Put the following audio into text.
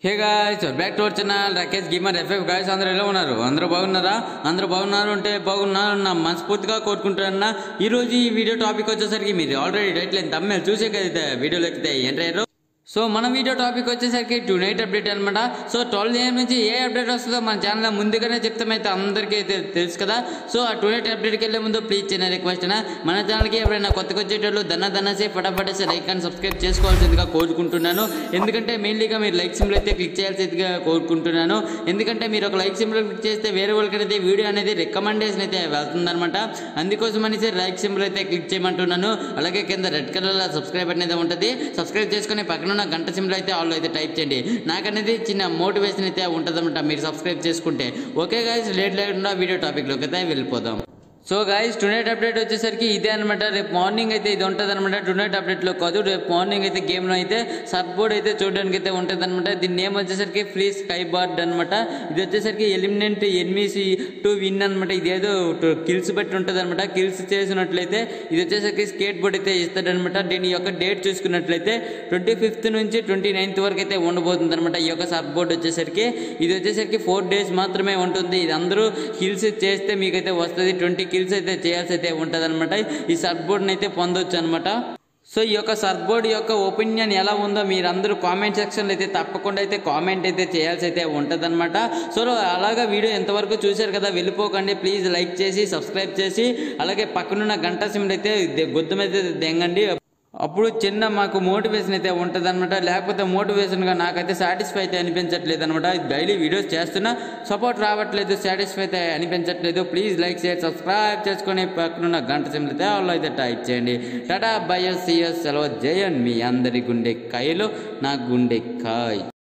hey guys back to our channel Rakesh gamer FF guys అందరూ ఎలా ఉన్నారు అందరూ బాగున్నారా అందరూ బాగున్నారు అంటే బాగున్నారు నా మనస్ఫూర్తిగా కోరుకుంటున్నా ఈ రోజు ఈ వీడియో టాపిక్ వచ్చేసరికి మీరు ఆల్రెడీ డైట్ లైన్ తమ్మేలు చూసే కదా వీడియోలో ఎక్కితే ఏంటారు సో మన వీడియో టాపిక్ వచ్చేసరికి టు నైట్ అప్డేట్ అనమాట సో ట్వెల్వ్ ఏఎం నుంచి ఏ అప్డేట్ వస్తుందో మన ఛానల్లో ముందుగానే చెప్తామైతే అందరికీ తె- తెలుసు కదా సో ఆ టు నైట్ అప్డేట్కి వెళ్ళే ముందు ప్లీజ్ చిన్న రిక్వెస్ట్ అయినా మన ఛానల్కి ఎవరైనా కొత్తగా వచ్చేటోళ్ళు దన్న దన్నసే ఫటాఫటేసి లైక్ అండ్ సబ్స్క్రైబ్ చేసుకోవాల్సిందిగా కోరుకుంటున్నాను ఎందుకంటే మెయిన్లీగా మీరు లైక్ సింబల్ అయితే క్లిక్ చేయాల్సిందిగా కోరుకుంటున్నాను ఎందుకంటే మీరు ఒక లైక్ సింబల్ క్లిక్ చేస్తే వేరే వాళ్ళకైతే వీడియో అనేది రికమెండేషన్ అయితే వెళ్తుందన్నమాట అందుకోసం అనేసి లైక్ సింబల్ అయితే క్లిక్ చేయమంటున్నాను అలాగే కింద రెడ్ కలర్ సబ్స్క్రైబ్ అనేది ఉంటుంది సబ్స్క్రైబ్ చేసుకుని పక్కన ఉన్న గంట సింబల్ అయితే ఆల్ అయితే టైప్ చేయండి నాకనేది చిన్న మోటివేషన్ అయితే ఉంటుందన్నమాట మీరు సబ్స్క్రైబ్ చేసుకుంటే ఓకే గాయస్ లేట్ లేకుండా వీడియో టాపిక్లోకి అయితే వెళ్ళిపోదాం సో గాయస్ టునైట్ అప్డేట్ వచ్చేసరికి ఇదే అనమాట రేపు మార్నింగ్ అయితే ఇది ఉంటుంది అనమాట టునైట్ అప్డేట్లో కాదు రేపు మార్నింగ్ అయితే గేమ్లో అయితే సర్ఫ్ బోర్డ్ అయితే చూడడానికి అయితే ఉంటుంది అనమాట దీని నేమ్ వచ్చేసరికి ఫ్రీ స్కై బార్డ్ అనమాట ఇది వచ్చేసరికి ఎలిమినెంట్ ఎనిమిస్ టు విన్ అనమాట ఇది ఏదో కిల్స్ బట్టి ఉంటుంది అనమాట కిల్స్ చేసినట్లయితే ఇది వచ్చేసరికి స్కేట్ బోర్డ్ అయితే ఇస్తాడనమాట దీని యొక్క డేట్ చూసుకున్నట్లయితే ట్వంటీ ఫిఫ్త్ నుంచి ట్వంటీ నైన్త్ వరకు అయితే ఉండబోతుంది అనమాట ఈ యొక్క సర్ఫ్ బోర్డ్ వచ్చేసరికి ఇది వచ్చేసరికి ఫోర్ డేస్ మాత్రమే ఉంటుంది ఇది అందరూ కిల్స్ చేస్తే మీకైతే వస్తుంది ట్వంటీ కిల్స్ అయితే చేయాల్సి అయితే ఉంటుంది అనమాట ఈ సర్ఫ్ బోర్డ్ని అయితే పొందొచ్చు అనమాట సో ఈ యొక్క సర్ఫ్ బోర్డ్ యొక్క ఒపీనియన్ ఎలా ఉందో మీరందరూ కామెంట్ సెక్షన్లో అయితే తప్పకుండా అయితే కామెంట్ అయితే చేయాల్సి అయితే ఉంటుందన్నమాట సో అలాగా వీడియో ఎంతవరకు చూశారు కదా వెళ్ళిపోకండి ప్లీజ్ లైక్ చేసి సబ్స్క్రైబ్ చేసి అలాగే పక్కనున్న గంట సిమ్లు అయితే దే- గుద్దం అయితే దెంగండి అప్పుడు చిన్న మాకు మోటివేషన్ అయితే ఉంటుంది అనమాట లేకపోతే మోటివేషన్గా నాకైతే సాటిస్ఫై అయితే అనిపించట్లేదు అనమాట డైలీ వీడియోస్ చేస్తున్నా సపోర్ట్ రావట్లేదు సాటిస్ఫై అయితే అనిపించట్లేదు ప్లీజ్ లైక్ షేర్ సబ్స్క్రైబ్ చేసుకొని పక్కనున్న గంట సిమ్లతో వాళ్ళు అయితే టైప్ చేయండి టాటా బయో సిఎస్ సెలవు జయన్ మీ అందరి గుండె కాయలు నా గుండె కాయ్